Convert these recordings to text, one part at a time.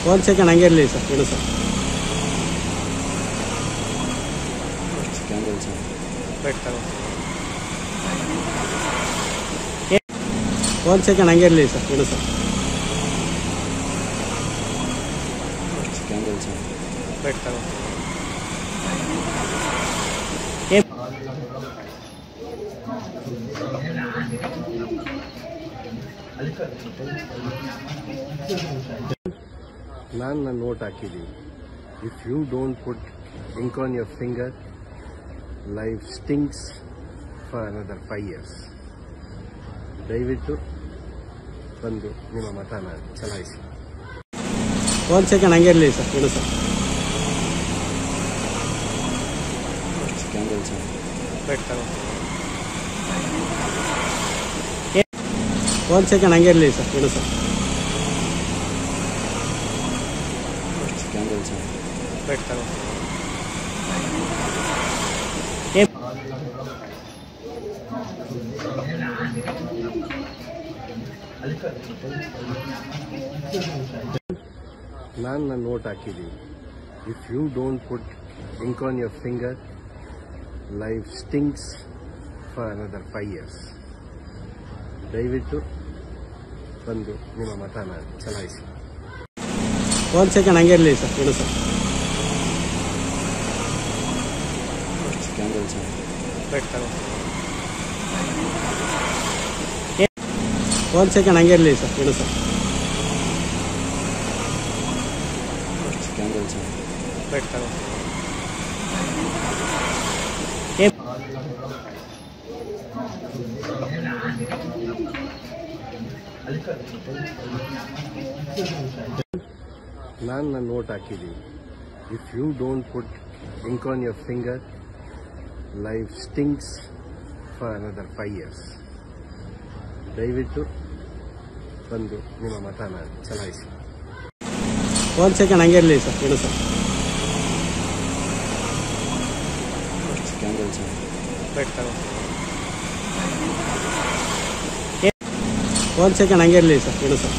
ಒಂದು ಸೆಕೆಂಡ್ ಹಂಗೆ ಇರಲಿ ಸರ್ ಇಡು ಸರ್ ಒಂದು ಸೆಕೆಂಡ್ ಹಂಗೆ ಇರಲಿ ಸರ್ ಇಡು ಸರ್ ನಾನು ನನ್ನ ನೋಟ್ ಹಾಕಿದ್ದೀನಿ if you don't put ink on your finger life stinks for another five years ದಯವಿಟ್ಟು ಬಂದು ನಿಮ್ಮ ಮತನ ಚಲಾಯಿಸಿ ಒಂದು ಸೆಕೆಂಡ್ ಹಂಗೆ ಇರಲಿ ಸರ್ ಇಡು ಸರ್ ಒಂದು ಸೆಕೆಂಡ್ ಹಂಗೆ ಇರಲಿ ಸರ್ ಇಡು ಸರ್ ನಾನು ನನ್ನ ನೋಟ್ ಹಾಕಿದ್ದೀನಿ if you don't put ink on your finger life stinks for another five years ದಯವಿಟ್ಟು ಬಂದು ನಿಮ್ಮ ಮತನ ಚಲಾಯಿಸಿ ಒಂದು ಸೆಕೆಂಡ್ ಹಂಗೆ ಇರಲಿ ಸರ್ ಇಡು ಸರ್ ಒಂದು ಸೆಕೆಂಡ್ ಹಂಗೆ ಇರಲಿ ಸರ್ ಇಡು ಸರ್ ನಾನು ನನ್ನ ನೋಟ್ ಹಾಕಿದ್ದೀನಿ if you don't put ink on your finger life stinks for another five years ದಯವಿಟ್ಟು ಬಂದು ನಿಮ್ಮ ಮತನ ಚಲಾಯಿಸಿ ಒಂದು ಸೆಕೆಂಡ್ ಹಂಗೆ ಇರಲಿ ಸರ್ ಇಡು ಸರ್ ಒಂದು ಸೆಕೆಂಡ್ ಹಂಗೆ ಇರಲಿ ಸರ್ ಇಡು ಸರ್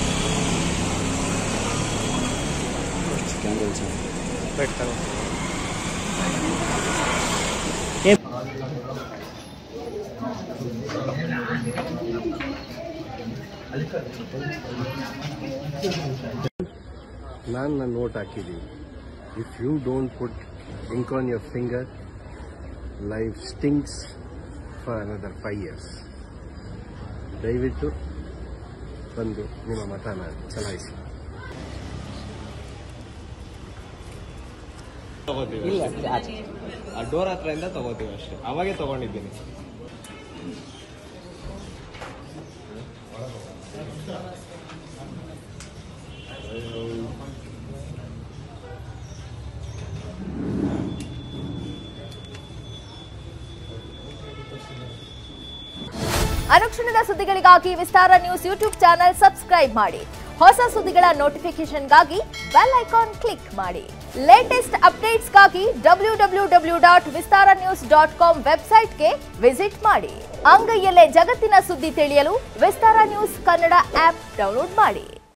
ನಾನು ನನ್ನ ನೋಟ್ ಹಾಕಿದ್ದೀನಿ if you don't put ink on your finger life stinks for another five years ದಯವಿಟ್ಟು ಬಂದು ನಿಮ್ಮ ಮತನ ಚಲಾಯಿಸಿ ಇಲ್ಲ ಆ ಡೋರ್ ಹತ್ರದಿಂದ ತಗೋತೀವಿ ಅಷ್ಟೇ ಅವಾಗೆ ತಗೊಂಡಿದ್ದೀನಿ ಅನುಕ್ಷಣದ ಸುದ್ದಿಗಳಿಗಾಗಿ Vistara news YouTube channel subscribe ಮಾಡಿ ಹೊಸ ಸುದ್ದಿಗಳ ನೋಟಿಫಿಕೇಶನ್ಗಾಗಿ ಬೆಲ್ ಐಕಾನ್ ಕ್ಲಿಕ್ ಮಾಡಿ ಲೇಟೆಸ್ಟ್ ಅಪ್ಡೇಟ್ಸ್ಗಾಗಿ W W W dot Vistara news dot com ವೆಬ್ಸೈಟ್ಗೆ ವಿಸಿಟ್ ಮಾಡಿ ಅಂಗೈಯಲ್ಲೇ ಜಗತ್ತಿನ ಸುದ್ದಿ ತಿಳಿಯಲು Vistara news Kannada app download ಮಾಡಿ